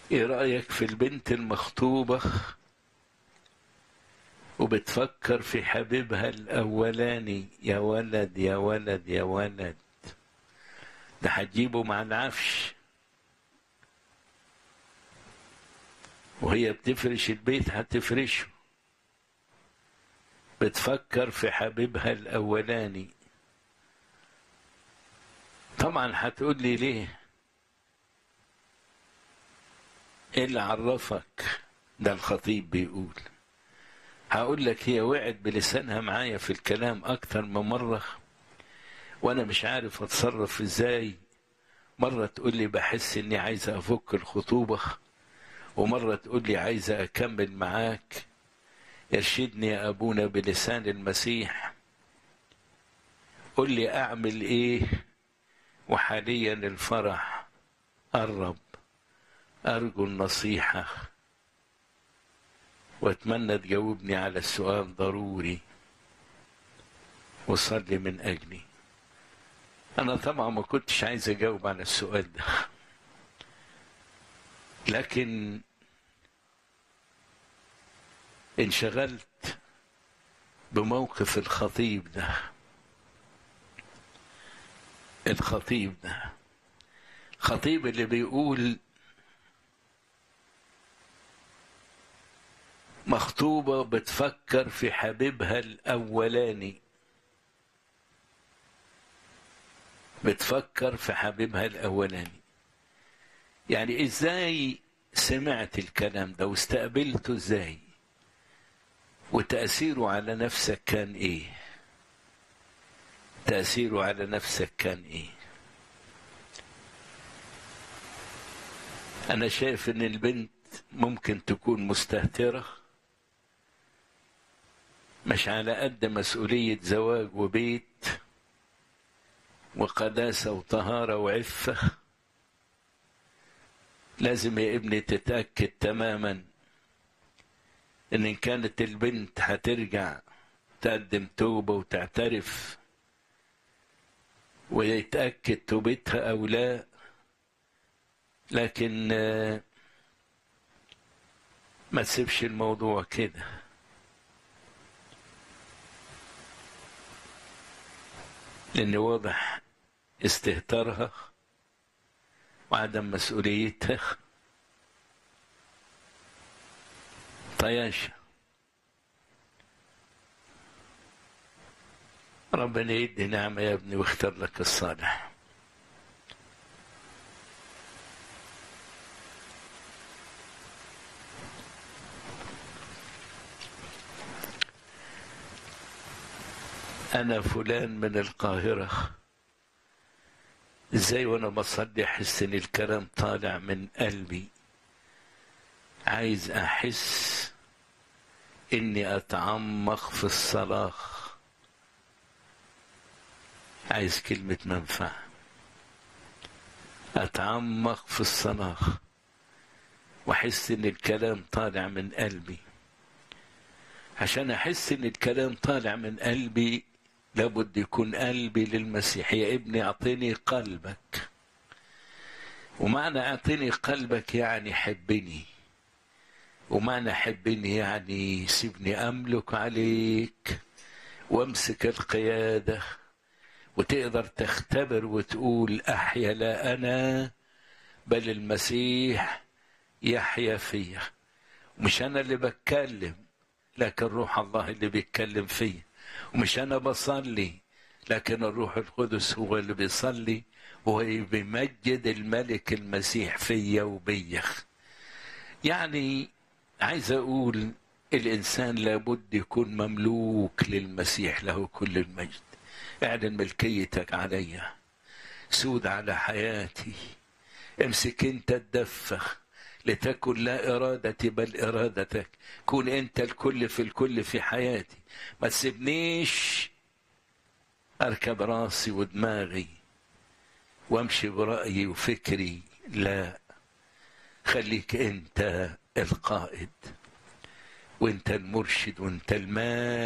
ايه رأيك في البنت المخطوبة وبتفكر في حبيبها الأولاني يا ولد يا ولد يا ولد ده هتجيبه مع العفش وهي بتفرش البيت هتفرشه بتفكر في حبيبها الأولاني طبعا هتقول لي ليه ايه اللي عرفك ده الخطيب بيقول هقول لك هي وقعت بلسانها معايا في الكلام اكتر من مره وانا مش عارف اتصرف ازاي مره تقول لي بحس اني عايزه افك الخطوبه ومره تقول لي عايزه اكمل معاك يرشدني يا ابونا بلسان المسيح قل لي اعمل ايه وحاليا الفرح قرب أرجو النصيحة وأتمنى تجاوبني على السؤال ضروري وصلي من أجلي أنا طبعا ما كنتش عايز أجاوب على السؤال ده لكن انشغلت بموقف الخطيب ده الخطيب ده الخطيب اللي بيقول مخطوبة بتفكر في حبيبها الأولاني بتفكر في حبيبها الأولاني يعني إزاي سمعت الكلام ده واستقبلته إزاي وتأثيره على نفسك كان إيه تأثيره على نفسك كان إيه أنا شايف إن البنت ممكن تكون مستهترة مش على قد مسؤولية زواج وبيت وقداسة وطهارة وعفة لازم يا ابني تتأكد تماما إن, إن كانت البنت هترجع تقدم توبة وتعترف ويتأكد توبتها أو لا لكن ما تسيبش الموضوع كده لأن واضح استهتارها وعدم مسؤوليتها طياشة ربنا يدي نعمة يا ابني واختار لك الصالح أنا فلان من القاهرة إزاي وأنا بصلي أحس إن الكلام طالع من قلبي عايز أحس إني أتعمق في الصلاة عايز كلمة منفعة أتعمق في الصلاة وأحس إن الكلام طالع من قلبي عشان أحس إن الكلام طالع من قلبي لابد يكون قلبي للمسيح يا ابني اعطيني قلبك ومعنى اعطيني قلبك يعني حبني ومعنى حبني يعني سيبني املك عليك وامسك القياده وتقدر تختبر وتقول احيا لا انا بل المسيح يحيا فيا مش انا اللي بتكلم لكن روح الله اللي بيتكلم فيا ومش انا بصلي لكن الروح القدس هو اللي بيصلي وهو بيمجد الملك المسيح فيا وبيا يعني عايز اقول الانسان لابد يكون مملوك للمسيح له كل المجد اعلن ملكيتك عليا سود على حياتي امسك انت الدفه لتكن لا إرادتي بل إرادتك كون أنت الكل في الكل في حياتي ما تسيبنيش أركب راسي ودماغي وامشي برأيي وفكري لا خليك أنت القائد وأنت المرشد وأنت المال